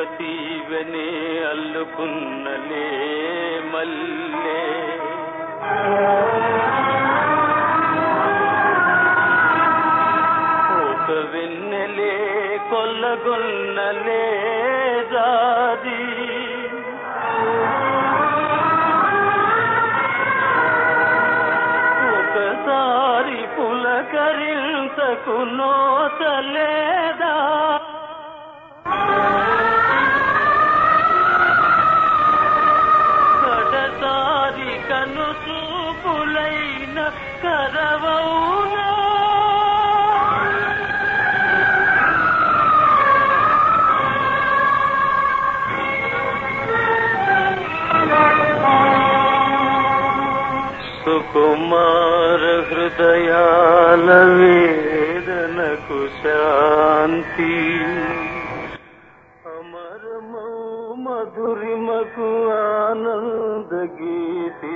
సీవెనే అల్లుకున్నలే మల్లే ఒక వెన్నెలే కొల్లగొన్నలే జాది ఒకసారి పులకరింతకు నోచలేదా కడసారి కను చూపులైన కరవౌనా సుకుమార హృదయాల వేదనకు శాంతి అమరమౌ మధురిమకు ఆనంద గీతి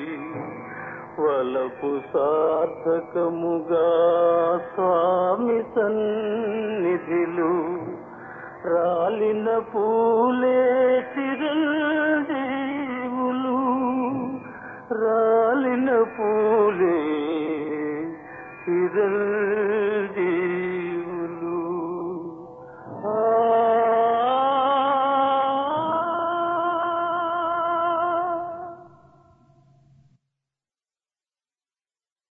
వలపు సార్థకముగా స్వామి సన్నిధిలు రాలిన పూలే